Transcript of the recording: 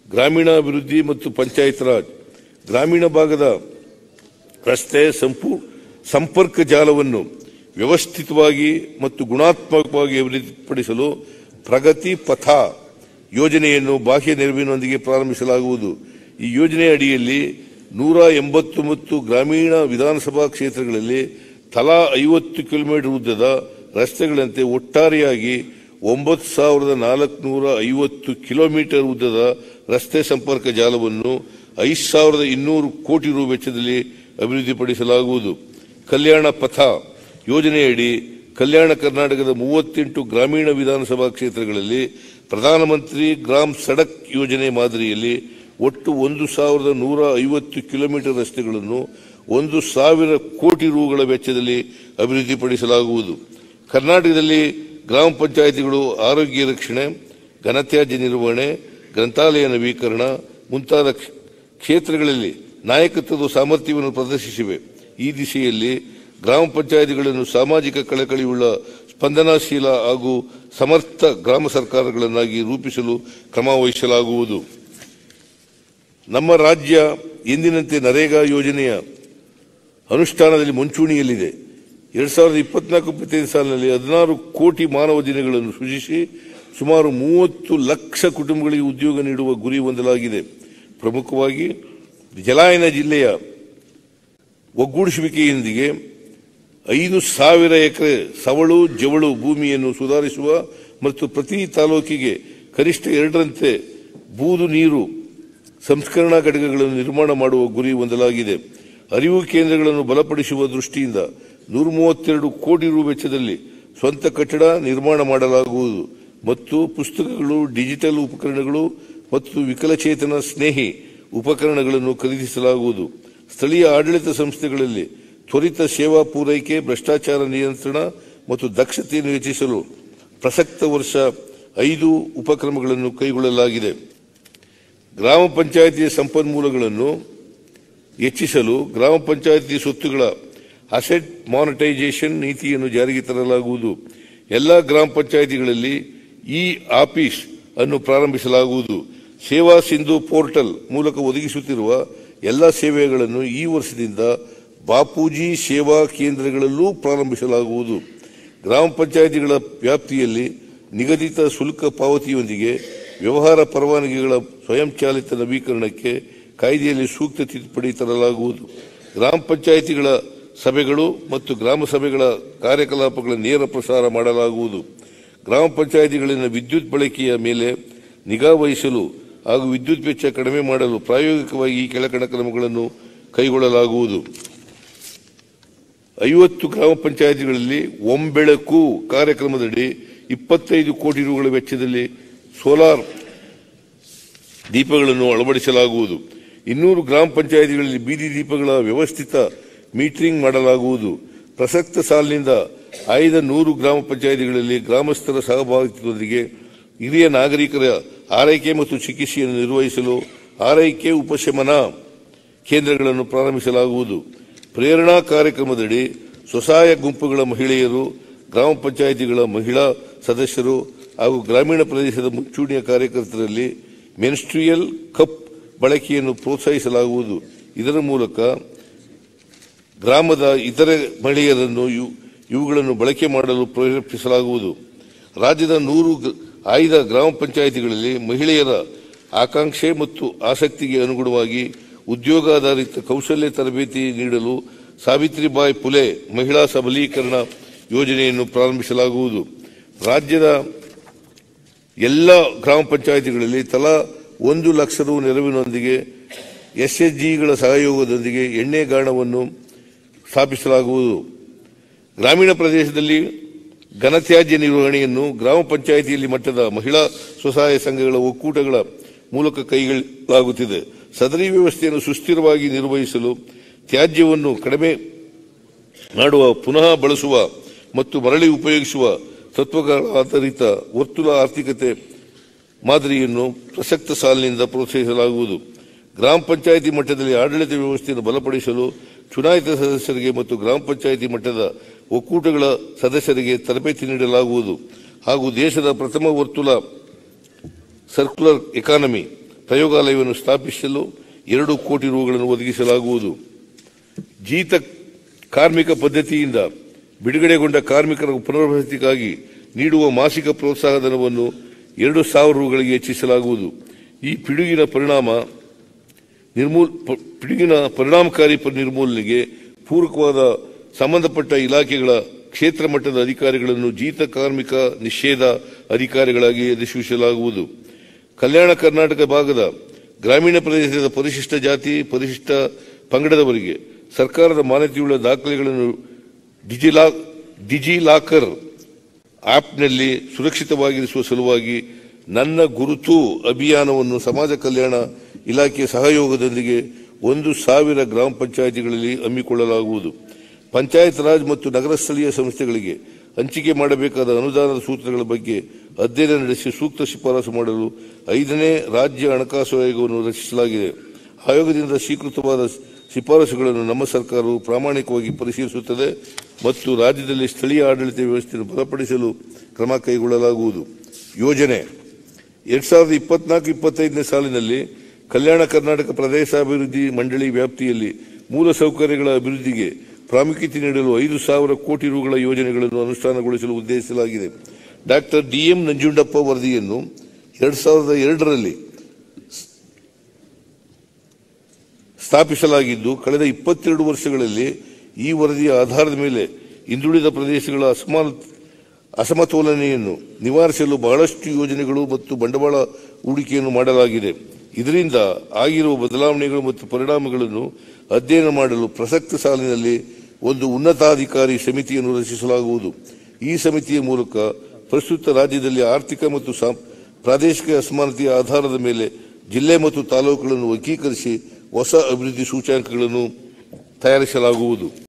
ಗ್ರಾಮೀಣಾಭಿವೃದ್ಧಿ ಮತ್ತು ಪಂಚಾಯತ್ ರಾಜ್ ಗ್ರಾಮೀಣ ಭಾಗದ ರಸ್ತೆ ಸಂಪೂ ಸಂಪರ್ಕ ಜಾಲವನ್ನು ವ್ಯವಸ್ಥಿತವಾಗಿ ಮತ್ತು ಗುಣಾತ್ಮಕವಾಗಿ ಅಭಿವೃದ್ಧಿಪಡಿಸಲು ಪ್ರಗತಿ ಪಥ ಯೋಜನೆಯನ್ನು ಬಾಹ್ಯ ನೆರವಿನೊಂದಿಗೆ ಪ್ರಾರಂಭಿಸಲಾಗುವುದು ಈ ಯೋಜನೆ ಅಡಿಯಲ್ಲಿ ನೂರ ಎಂಬತ್ತೊಂಬತ್ತು ಗ್ರಾಮೀಣ ವಿಧಾನಸಭಾ ಕ್ಷೇತ್ರಗಳಲ್ಲಿ ತಲಾ ಐವತ್ತು ಕಿಲೋಮೀಟರ್ ಉದ್ದದ ರಸ್ತೆಗಳಂತೆ ಒಟ್ಟಾರೆಯಾಗಿ ಒಂಬತ್ತು ಸಾವಿರದ ನಾಲ್ಕುನೂರ ಐವತ್ತು ಕಿಲೋಮೀಟರ್ ಉದ್ದದ ರಸ್ತೆ ಸಂಪರ್ಕ ಜಾಲವನ್ನು ಐದು ಸಾವಿರದ ಇನ್ನೂರು ಕೋಟಿ ರು ವೆಚ್ಚದಲ್ಲಿ ಅಭಿವೃದ್ಧಿಪಡಿಸಲಾಗುವುದು ಕಲ್ಯಾಣ ಪಥ ಯೋಜನೆಯಡಿ ಕಲ್ಯಾಣ ಕರ್ನಾಟಕದ ಮೂವತ್ತೆಂಟು ಗ್ರಾಮೀಣ ವಿಧಾನಸಭಾ ಕ್ಷೇತ್ರಗಳಲ್ಲಿ ಪ್ರಧಾನಮಂತ್ರಿ ಗ್ರಾಮ್ ಸಡಕ್ ಯೋಜನೆ ಮಾದರಿಯಲ್ಲಿ ಒಟ್ಟು ಒಂದು ಸಾವಿರದ ನೂರ ಐವತ್ತು ಕಿಲೋಮೀಟರ್ ರಸ್ತೆಗಳನ್ನು ಒಂದು ಸಾವಿರ ಕೋಟಿ ರುಗಳ ವೆಚ್ಚದಲ್ಲಿ ಅಭಿವೃದ್ಧಿಪಡಿಸಲಾಗುವುದು ಕರ್ನಾಟಕದಲ್ಲಿ ಗ್ರಾಮ ಪಂಚಾಯಿತಿಗಳು ಆರೋಗ್ಯ ರಕ್ಷಣೆ ಘನತ್ಯಾಜ್ಯ ನಿರ್ವಹಣೆ ಗ್ರಂಥಾಲಯ ನವೀಕರಣ ಮುಂತಾದ ಕ್ಷ- ಕ್ಷೇತ್ರಗಳಲ್ಲಿ ನಾಯಕತ್ವದ ಸಾಮರ್ಥ್ಯವನ್ನು ಪ್ರದರ್ಶಿಸಿವೆ ಈ ದಿಶೆಯಲ್ಲಿ ಗ್ರಾಮ ಪಂಚಾಯಿತಿಗಳನ್ನು ಸಾಮಾಜಿಕ ಕಳಕಳಿಯುಳ್ಳ ಸ್ಪಂದನಾಶೀಲ ಹಾಗೂ ಸಮರ್ಥ ಗ್ರಾಮ ಸರ್ಕಾರಗಳನ್ನಾಗಿ ರೂಪಿಸಲು ಕ್ರಮ ವಹಿಸಲಾಗುವುದು ನಮ್ಮ ರಾಜ್ಯ ಎಂದಿನಂತೆ ನರೇಗಾ ಯೋಜನೆಯ ಅನುಷ್ಠಾನದಲ್ಲಿ ಮುಂಚೂಣಿಯಲ್ಲಿದೆ ಎರಡ್ ಸಾವಿರದ ಇಪ್ಪತ್ನಾಲ್ಕು ಇಪ್ಪತ್ತೈದು ಸಾಲಿನಲ್ಲಿ ಹದಿನಾರು ಕೋಟಿ ಮಾನವ ದಿನಗಳನ್ನು ಸೃಜಿಸಿ ಸುಮಾರು ಮೂವತ್ತು ಲಕ್ಷ ಕುಟುಂಬಗಳಿಗೆ ಉದ್ಯೋಗ ನೀಡುವ ಗುರಿ ಹೊಂದಲಾಗಿದೆ ಪ್ರಮುಖವಾಗಿ ಜಲಾಯನ ಜಿಲ್ಲೆಯ ಒಗ್ಗೂಡಿಸುವಿಕೆಯೊಂದಿಗೆ ಐದು ಸಾವಿರ ಎಕರೆ ಸವಳು ಜವಳು ಭೂಮಿಯನ್ನು ಸುಧಾರಿಸುವ ಮತ್ತು ಪ್ರತಿ ತಾಲೂಕಿಗೆ ಕನಿಷ್ಠ ಎರಡರಂತೆ ಬೂದು ನೀರು ಸಂಸ್ಕರಣಾ ಘಟಕಗಳನ್ನು ನಿರ್ಮಾಣ ಮಾಡುವ ಗುರಿ ಹೊಂದಲಾಗಿದೆ ಅರಿವು ಕೇಂದ್ರಗಳನ್ನು ಬಲಪಡಿಸುವ ದೃಷ್ಟಿಯಿಂದ ನೂರ ಮೂವತ್ತೆರಡು ಕೋಟಿ ರು ವೆಚ್ಚದಲ್ಲಿ ಸ್ವಂತ ಕಟ್ಟಡ ನಿರ್ಮಾಣ ಮಾಡಲಾಗುವುದು ಮತ್ತು ಪುಸ್ತಕಗಳು ಡಿಜಿಟಲ್ ಉಪಕರಣಗಳು ಮತ್ತು ವಿಕಲಚೇತನ ಸ್ನೇಹಿ ಉಪಕರಣಗಳನ್ನು ಖರೀದಿಸಲಾಗುವುದು ಸ್ಥಳೀಯ ಆಡಳಿತ ಸಂಸ್ಥೆಗಳಲ್ಲಿ ತ್ವರಿತ ಸೇವಾ ಪೂರೈಕೆ ಭ್ರಷ್ಟಾಚಾರ ನಿಯಂತ್ರಣ ಮತ್ತು ದಕ್ಷತೆಯನ್ನು ಹೆಚ್ಚಿಸಲು ಪ್ರಸಕ್ತ ವರ್ಷ ಐದು ಉಪಕ್ರಮಗಳನ್ನು ಕೈಗೊಳ್ಳಲಾಗಿದೆ ಗ್ರಾಮ ಪಂಚಾಯಿತಿಯ ಸಂಪನ್ಮೂಲಗಳನ್ನು ಹೆಚ್ಚಿಸಲು ಗ್ರಾಮ ಪಂಚಾಯಿತಿ ಸ್ವತ್ತುಗಳ ಅಸೆಟ್ ಮಾನಿಟೈಸೇಷನ್ ನೀತಿಯನ್ನು ಜಾರಿಗೆ ತರಲಾಗುವುದು ಎಲ್ಲ ಗ್ರಾಮ ಪಂಚಾಯಿತಿಗಳಲ್ಲಿ ಇ ಆಫೀಸ್ ಅನ್ನು ಪ್ರಾರಂಭಿಸಲಾಗುವುದು ಸೇವಾ ಸಿಂಧು ಪೋರ್ಟಲ್ ಮೂಲಕ ಒದಗಿಸುತ್ತಿರುವ ಎಲ್ಲ ಸೇವೆಗಳನ್ನು ಈ ವರ್ಷದಿಂದ ಬಾಪೂಜಿ ಸೇವಾ ಕೇಂದ್ರಗಳಲ್ಲೂ ಪ್ರಾರಂಭಿಸಲಾಗುವುದು ಗ್ರಾಮ ಪಂಚಾಯಿತಿಗಳ ವ್ಯಾಪ್ತಿಯಲ್ಲಿ ನಿಗದಿತ ಶುಲ್ಕ ಪಾವತಿಯೊಂದಿಗೆ ವ್ಯವಹಾರ ಪರವಾನಗಿಗಳ ಸ್ವಯಂಚಾಲಿತ ನವೀಕರಣಕ್ಕೆ ಕಾಯ್ದೆಯಲ್ಲಿ ಸೂಕ್ತ ತಿದ್ದುಪಡಿ ತರಲಾಗುವುದು ಗ್ರಾಮ ಪಂಚಾಯಿತಿಗಳ ಸಭೆಗಳು ಮತ್ತು ಗ್ರಾಮ ಸಭೆಗಳ ಕಾರ್ಯಕಲಾಪಗಳ ನೇರ ಪ್ರಸಾರ ಮಾಡಲಾಗುವುದು ಗ್ರಾಮ ಪಂಚಾಯಿತಿಗಳಲ್ಲಿನ ವಿದ್ಯುತ್ ಬಳಕೆಯ ಮೇಲೆ ನಿಗಾ ವಹಿಸಲು ಹಾಗೂ ವಿದ್ಯುತ್ ವೆಚ್ಚ ಕಡಿಮೆ ಮಾಡಲು ಪ್ರಾಯೋಗಿಕವಾಗಿ ಈ ಕೆಳಕಣ ಕ್ರಮಗಳನ್ನು ಕೈಗೊಳ್ಳಲಾಗುವುದು ಐವತ್ತು ಗ್ರಾಮ ಪಂಚಾಯಿತಿಗಳಲ್ಲಿ ಒಂಬೆಳಕು ಕಾರ್ಯಕ್ರಮದಡಿ ಇಪ್ಪತ್ತೈದು ಕೋಟಿ ರುಗಳ ವೆಚ್ಚದಲ್ಲಿ ಸೋಲಾರ್ ದೀಪಗಳನ್ನು ಅಳವಡಿಸಲಾಗುವುದು ಇನ್ನೂರು ಗ್ರಾಮ ಪಂಚಾಯಿತಿಗಳಲ್ಲಿ ಬೀದಿ ದೀಪಗಳ ವ್ಯವಸ್ಥಿತ ಮೀಟರಿಂಗ್ ಮಾಡಲಾಗುವುದು ಪ್ರಸಕ್ತ ಸಾಲಿನಿಂದ ಆಯ್ದ ನೂರು ಗ್ರಾಮ ಪಂಚಾಯಿತಿಗಳಲ್ಲಿ ಗ್ರಾಮಸ್ಥರ ಸಹಭಾಗಿತ್ವದೊಂದಿಗೆ ಹಿರಿಯ ನಾಗರಿಕರ ಆರೈಕೆ ಮತ್ತು ಚಿಕಿತ್ಸೆಯನ್ನು ನಿರ್ವಹಿಸಲು ಆರೈಕೆ ಉಪಶಮನ ಕೇಂದ್ರಗಳನ್ನು ಪ್ರಾರಂಭಿಸಲಾಗುವುದು ಪ್ರೇರಣಾ ಕಾರ್ಯಕ್ರಮದಡಿ ಸ್ವಸಹಾಯ ಗುಂಪುಗಳ ಮಹಿಳೆಯರು ಗ್ರಾಮ ಪಂಚಾಯಿತಿಗಳ ಮಹಿಳಾ ಸದಸ್ಯರು ಹಾಗೂ ಗ್ರಾಮೀಣ ಪ್ರದೇಶದ ಮುಂಚೂಣಿಯ ಕಾರ್ಯಕರ್ತರಲ್ಲಿ ಮೆನ್ಸ್ಟ್ರಿಯಲ್ ಕಪ್ ಬಳಕೆಯನ್ನು ಪ್ರೋತ್ಸಾಹಿಸಲಾಗುವುದು ಇದರ ಮೂಲಕ ಗ್ರಾಮದ ಇತರೆ ಮಹಿಳೆಯರನ್ನು ಇವು- ಇವುಗಳನ್ನು ಬಳಕೆ ಮಾಡಲು ಪ್ರೇರೇಪಿಸಲಾಗುವುದು ರಾಜ್ಯದ ನೂರು ಗ- ಆಯ್ದ ಗ್ರಾಮ ಪಂಚಾಯಿತಿಗಳಲ್ಲಿ ಮಹಿಳೆಯರ ಆಕಾಂಕ್ಷೆ ಮತ್ತು ಆಸಕ್ತಿಗೆ ಅನುಗುಣವಾಗಿ ಉದ್ಯೋಗಾಧಾರಿತ ಕೌಶಲ್ಯ ತರಬೇತಿ ನೀಡಲು ಸಾವಿತ್ರಿಬಾಯಿ ಪುಲೆ ಮಹಿಳಾ ಸಬಲೀಕರಣ ಯೋಜನೆಯನ್ನು ಪ್ರಾರಂಭಿಸಲಾಗುವುದು ರಾಜ್ಯದ ಎಲ್ಲ ಗ್ರಾಮ ಪಂಚಾಯಿತಿಗಳಲ್ಲಿ ತಲಾ ಒಂದು ಲಕ್ಷ ರು ನೆರವಿನೊಂದಿಗೆ ಎಸ್ಎಸ್ಜಿಗಳ ಸಹಯೋಗದೊಂದಿಗೆ ಎಣ್ಣೆಗಾಣವನ್ನು ಸ್ಥಾಪಿಸಲಾಗುವುದು ಗ್ರಾಮೀಣ ಪ್ರದೇಶದಲ್ಲಿ ಘನತ್ಯಾಜ್ಯ ನಿರ್ವಹಣೆಯನ್ನು ಗ್ರಾಮ ಪಂಚಾಯಿತಿಯಲ್ಲಿ ಮಟ್ಟದ ಮಹಿಳಾ ಸ್ವಸಹಾಯ ಸಂಘಗಳ ಒಕ್ಕೂಟಗಳ ಮೂಲಕ ಕೈಗೊಳ್ಳಲಾಗುತ್ತಿದೆ ಸದರಿ ವ್ಯವಸ್ಥೆಯನ್ನು ಸುಸ್ಥಿರವಾಗಿ ನಿರ್ವಹಿಸಲು ತ್ಯಾಜ್ಯವನ್ನು ಕಡಿಮೆ ಮಾಡುವ ಪುನಃ ಬಳಸುವ ಮತ್ತು ಮರಳಿ ಉಪಯೋಗಿಸುವ ತತ್ವಗಳ ಆಧಾರಿತ ವರ್ತುಲ ಆರ್ಥಿಕತೆ ಮಾದರಿಯನ್ನು ಪ್ರಸಕ್ತ ಸಾಲಿನಿಂದ ಪ್ರೋತ್ಸಾಹಿಸಲಾಗುವುದು ಗ್ರಾಮ ಪಂಚಾಯಿತಿ ಮಟ್ಟದಲ್ಲಿ ಆಡಳಿತ ವ್ಯವಸ್ಥೆಯನ್ನು ಬಲಪಡಿಸಲು ಚುನಾಯಿತ ಸದಸ್ಯರಿಗೆ ಮತ್ತು ಗ್ರಾಮ ಪಂಚಾಯಿತಿ ಮಟ್ಟದ ಒಕ್ಕೂಟಗಳ ಸದಸ್ಯರಿಗೆ ತರಬೇತಿ ನೀಡಲಾಗುವುದು ಹಾಗೂ ದೇಶದ ಪ್ರಥಮ ವರ್ತುಲ ಸರ್ಕ್ಯುಲರ್ ಎಕಾನಮಿ ಪ್ರಯೋಗಾಲಯವನ್ನು ಸ್ಥಾಪಿಸಲು ಎರಡು ಕೋಟಿ ರುಗಳನ್ನು ಒದಗಿಸಲಾಗುವುದು ಜೀತ ಕಾರ್ಮಿಕ ಪದ್ಧತಿಯಿಂದ ಬಿಡುಗಡೆಗೊಂಡ ಕಾರ್ಮಿಕರ ಪುನರ್ವಸತಿಗಾಗಿ ನೀಡುವ ಮಾಸಿಕ ಪ್ರೋತ್ಸಾಹ ಧನವನ್ನು ಎರಡು ಸಾವಿರ ರುಗಳಿಗೆ ಹೆಚ್ಚಿಸಲಾಗುವುದು ಈ ಪಿಡುಗಿನ ಪರಿಣಾಮ ನಿರ್ಮೂಲ ಪ- ಪಿಡುಗಿನ ಪರಿಣಾಮಕಾರಿ ಪ- ನಿರ್ಮೂಲನೆಗೆ ಪೂರಕವಾದ ಸಂಬಂಧಪಟ್ಟ ಇಲಾಖೆಗಳ ಕ್ಷೇತ್ರ ಮಟ್ಟದ ಅಧಿಕಾರಿಗಳನ್ನು ಜೀತ ಕಾರ್ಮಿಕ ನಿಷೇಧ ಅಧಿಕಾರಿಗಳಾಗಿ ಅಧಿಸೂಚಿಸಲಾಗುವುದು ಕಲ್ಯಾಣ ಕರ್ನಾಟಕ ಭಾಗದ ಗ್ರಾಮೀಣ ಪ್ರದೇಶದ ಪರಿಶಿಷ್ಟ ಜಾತಿ ಪರಿಶಿಷ್ಟ ಪಂಗಡದವರಿಗೆ ಸರ್ಕಾರದ ಮಾನ್ಯತೆಯುಳ್ಳ ದಾಖಲೆಗಳನ್ನು ಡಿಜಿಲಾ ಡಿಜಿಲಾಕರ್ ಆಪ್ನಲ್ಲಿ ಸುರಕ್ಷಿತವಾಗಿರಿಸುವ ಸಲುವಾಗಿ ನನ್ನ ಗುರುತು ಅಭಿಯಾನವನ್ನು ಸಮಾಜ ಕಲ್ಯಾಣ ಇಲಾಖೆ ಸಹಯೋಗದೊಂದಿಗೆ ಒಂದು ಸಾವಿರ ಗ್ರಾಮ ಪಂಚಾಯಿತಿಗಳಲ್ಲಿ ಹಮ್ಮಿಕೊಳ್ಳಲಾಗುವುದು ಪಂಚಾಯತ್ ರಾಜ್ ಮತ್ತು ನಗರ ಸ್ಥಳೀಯ ಸಂಸ್ಥೆಗಳಿಗೆ ಹಂಚಿಕೆ ಮಾಡಬೇಕಾದ ಅನುದಾನದ ಸೂತ್ರಗಳ ಬಗ್ಗೆ ಅಧ್ಯಯನ ನಡೆಸಿ ಸೂಕ್ತ ಶಿಫಾರಸು ಮಾಡಲು ಐದನೇ ರಾಜ್ಯ ಹಣಕಾಸು ಆಯೋಗವನ್ನು ರಚಿಸಲಾಗಿದೆ ಆಯೋಗದಿಂದ ಸ್ವೀಕೃತವಾದ ಶಿಫಾರಸುಗಳನ್ನು ನಮ್ಮ ಸರ್ಕಾರವು ಪ್ರಾಮಾಣಿಕವಾಗಿ ಪರಿಶೀಲಿಸುತ್ತದೆ ಮತ್ತು ರಾಜ್ಯದಲ್ಲಿ ಸ್ಥಳೀಯ ಆಡಳಿತ ವ್ಯವಸ್ಥೆಯನ್ನು ಬಲಪಡಿಸಲು ಕ್ರಮ ಕೈಗೊಳ್ಳಲಾಗುವುದು ಯೋಜನೆ ಎರಡ್ ಸಾವಿರದ ಇಪ್ಪತ್ನಾಲ್ಕು ಇಪ್ಪತ್ತೈದನೇ ಸಾಲಿನಲ್ಲಿ ಕಲ್ಯಾಣ ಕರ್ನಾಟಕ ಪ್ರದೇಶಾಭಿವೃದ್ಧಿ ಮಂಡಳಿ ವ್ಯಾಪ್ತಿಯಲ್ಲಿ ಮೂಲಸೌಕರ್ಯಗಳ ಅಭಿವೃದ್ಧಿಗೆ ಪ್ರಾಮುಖ್ಯತೆ ನೀಡಲು ಐದು ಸಾವಿರ ಕೋಟಿ ರುಗಳ ಯೋಜನೆಗಳನ್ನು ಅನುಷ್ಠಾನಗೊಳಿಸಲು ಉದ್ದೇಶಿಸಲಾಗಿದೆ ಡಾಕ್ಟರ್ ಡಿಎಂ ನಂಜುಂಡಪ್ಪ ವರದಿಯನ್ನು ಎರಡ್ ಸಾವಿರದ ಎರಡರಲ್ಲಿ ಸ್ಥಾಪಿಸಲಾಗಿದ್ದು ಕಳೆದ ಇಪ್ಪತ್ತೆರಡು ವರ್ಷಗಳಲ್ಲಿ ಈ ವರದಿಯ ಆಧಾರದ ಮೇಲೆ ಹಿಂದುಳಿದ ಪ್ರದೇಶಗಳ ಅಸಮಾನ ಅಸಮತೋಲನೆಯನ್ನು ನಿವಾರಿಸಲು ಬಹಳಷ್ಟು ಯೋಜನೆಗಳು ಮತ್ತು ಬಂಡವಾಳ ಹೂಡಿಕೆಯನ್ನು ಮಾಡಲಾಗಿದೆ ಇದರಿಂದ ಆಗಿರುವ ಬದಲಾವಣೆಗಳು ಮತ್ತು ಪರಿಣಾಮಗಳನ್ನು ಅಧ್ಯಯನ ಮಾಡಲು ಪ್ರಸಕ್ತ ಸಾಲಿನಲ್ಲಿ ಒಂದು ಉನ್ನತಾಧಿಕಾರಿ ಸಮಿತಿಯನ್ನು ರಚಿಸಲಾಗುವುದು ಈ ಸಮಿತಿಯ ಮೂಲಕ ಪ್ರಸ್ತುತ ರಾಜ್ಯದಲ್ಲಿ ಆರ್ಥಿಕ ಮತ್ತು ಸಾ- ಪ್ರಾದೇಶಿಕ ಅಸಮಾನತೆಯ ಆಧಾರದ ಮೇಲೆ ಜಿಲ್ಲೆ ಮತ್ತು ತಾಲೂಕುಗಳನ್ನು ವರ್ಗೀಕರಿಸಿ ಹೊಸ ಅಭಿವೃದ್ಧಿ ಸೂಚ್ಯಾಂಕಗಳನ್ನು ತಯಾರಿಸಲಾಗುವುದು